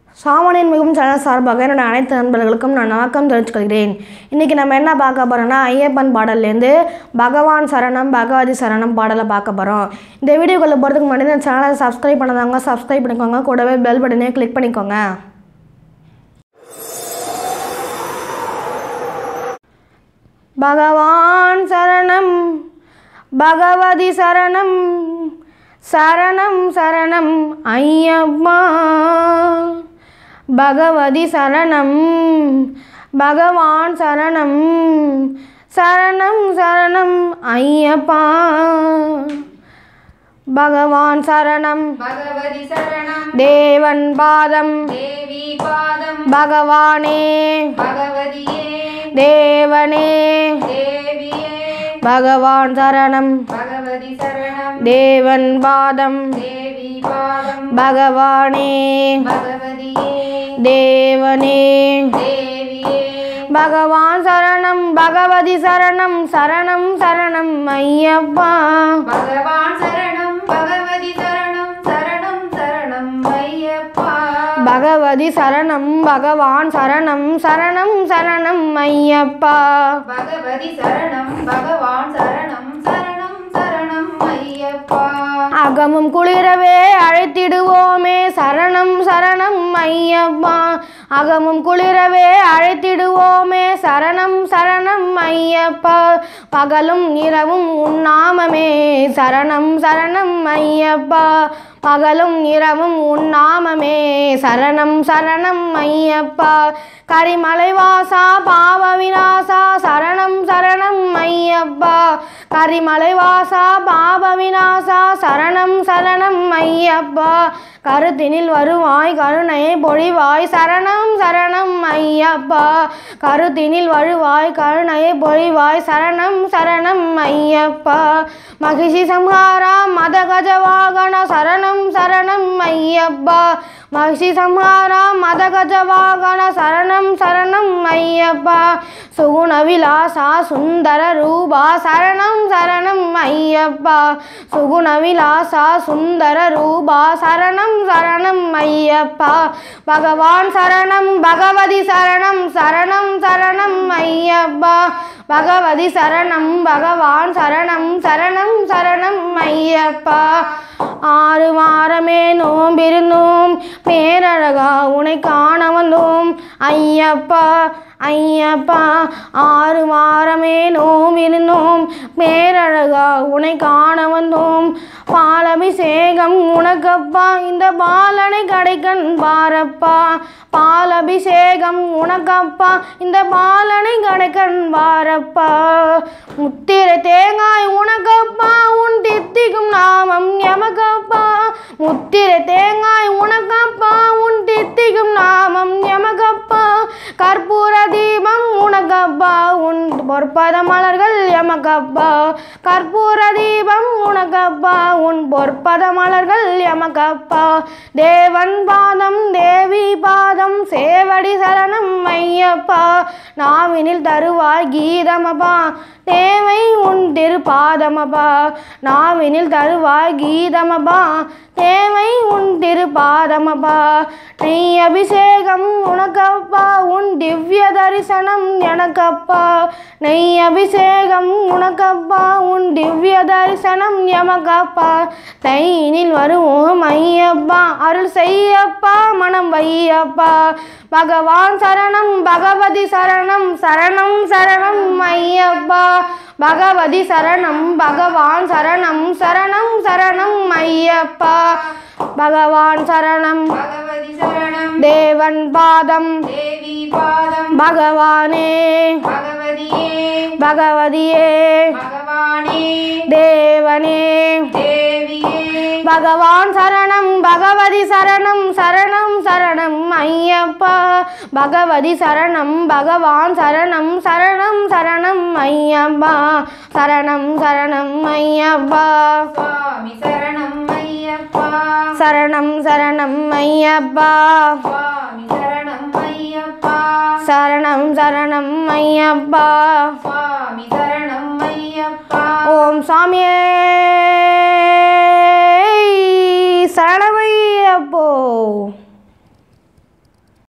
சாமானியன் மிகவும் சேனல் சார்பாக என்னோட அனைத்து நண்பர்களுக்கும் நான் வணக்கம் தெரிவித்துக்கொள்கிறேன் இன்றைக்கி நம்ம என்ன பார்க்க போகிறோம்னா ஐயப்பன் பாடல்லேருந்து பகவான் சரணம் பகவதி சரணம் பாடலை பார்க்க போகிறோம் இந்த வீடியோக்குள்ளே போகிறதுக்கு முன்னாடி இந்த சேனலை சப்ஸ்கிரைப் பண்ணாதவங்க சப்ஸ்கிரைப் பண்ணிக்கோங்க கூடவே பெல் பட்டனே கிளிக் பண்ணிக்கோங்க பகவான் சரணம் பகவதி சரணம் சரணம் சரணம் ஐயப்பா பகவதி சரணம் பகவான் சரணம் சரணம் சரணம் ஐயப்பா பகவான் சரணம் பகவதி சரணம் தேவன் பாதம் தேவி பாதம் பகவானே பகவதியே தேவனே தேவியே பகவான் சரணம் பகவதி சரணம் தேவன் பாதம் தேவி பாதம் பகவானே பகவதியே தேவனே தேவியே பகவான் சரணம் பகவதி சரணம் சரணம் சரணம் ஐயப்பா பகவான் சரணம் பகவதி சரணம் சரணம் சரணம் ஐயப்பா பகவதி சரணம் பகவான் சரணம் சரணம் சரணம் ஐயப்பா பகவதி சரணம் பகவான் சரணம் சரணம் சரணம் ஐயப்பா அகமும் குளிரவே அழைத்திடுவோமே சரணம் சரணம் ஐயப்பா அகமும் குளிரவே அழைத்திடுவோமே சரணம் சரணம் ஐயப்பா பகலும் இரவும் உன்னாமமே சரணம் சரணம் ஐயப்பா பகலும் இரவும் உன்னாமமே சரணம் சரணம் ஐயப்பா கரிமலை வாசா பாவ விநாசா சரணம் சரணம் ஐயப்பா கரிமலை வாசா பாவ விநாசா சரணம் சரணம் ஐயப்பா கருத்தினில் வருவாய் கருணையை பொழிவாய் சரணம் சரணம் ஐயப்பா கருத்தினில் வருவாய் கருணையை பொழிவாய் சரணம் சரணம் ஐயப்பா மகிஷி சம்ஹாரா மத கஜ வாகன சரணம் சரணம் ஐயப்பா மகிஷி சம்ஹாரா மத கஜ வாகன சரணம் சரணம் ஐயப்பா சுகுண விலாசா சுந்தர ரூபா சரணம் சரணம் ஐயப்பா சுகுண விலாசா சுந்தர ரூபா சரணம் சரணம் ஐயப்பா பகவான் சரணம் பகவதி சரணம் சரணம் சரணம் ஐயப்பா பகவதி சரணம் பகவான் சரணம் சரணம் சரணம் ஐயப்பா ஆறு வாரமே நோம்பிருந்தோம் பேரழகா உனை காண வந்தோம் ஐயப்பா ஐயப்பா ஆறு வாரமே நோம்பிருந்தோம் பேரழகா உனை காண வந்தோம் பாலபிஷேகம் உனக்கப்பா இந்த பாலனை கடைக்கண் பாரப்பா பாலபிஷேகம் உனக்கப்பா இந்த பாலனை கடைக்கண் பாரப்பா முத்திரை தேங்காய் உனக்கப்பா உன் தித்திக்கும் நாமம் எமக்கப்பா முத்திரை தேங்காய் உனக்கப்பா உன் தித்திக்கும் நாமம் எமக்கப்பா கற்பூர தீபம் உனக்கப்பா உன் பொற்பத மலர்கள் எமக்கப்பா கற்பூர தீபம் உனக்கப்பா உன் பொற்பத மலர்கள் எமக்கப்பா தேவன் பாதம் தேவி பாதம் சேவடி சரணம் ஐயப்பா நாவினில் தருவாய் கீதமப்பா தேவை உன் திருப்பாதமப்பா நாவினில் தருவாய் கீதமப்பா தேவை உன் திருப்பாதமப்பா நெய் அபிஷேகம் உனக்கப்பா உன் திவ்ய தரிசனம் எனக்கப்பா நெய் அபிஷேகம் உனக்கப்பா உன் திவ்ய தரிசனம் எமக்கப்பா தைனில் வருவோம் ஐயப்பா அருள் செய்யப்பா மனம் வையப்பா பகவான் சரணம் பகவதி சரணம் சரணம் சரணம் ஐயப்பா பகவதி சரணம் பகவான் சரணம் சரணம் சரணம் ஐயப்பா பகவான் சரணம் பகவதி சரணம் தேவன் பாதம் தேவி பாதம் பகவானே பகவதியே பகவதியே பகவானே தேவனே தேவியே பகவான் சரணம் பகவதி சரணம் சரணம் சரணம் ஐயப்பா பகவதி சரணம் பகவான் சரணம் சரணம் சரணம் ஐயப்பா சரணம் சரணம் ஐயப்பா சுவாமி சரணம் ஐயப்பா சரணம் சரணம் ஐயப்பா சுவாமி சரணம் ஐயப்பா சரணம் சரணம் ஐயப்பா சுவாமி சரணம் ஐயப்பா ஓம் சாமியே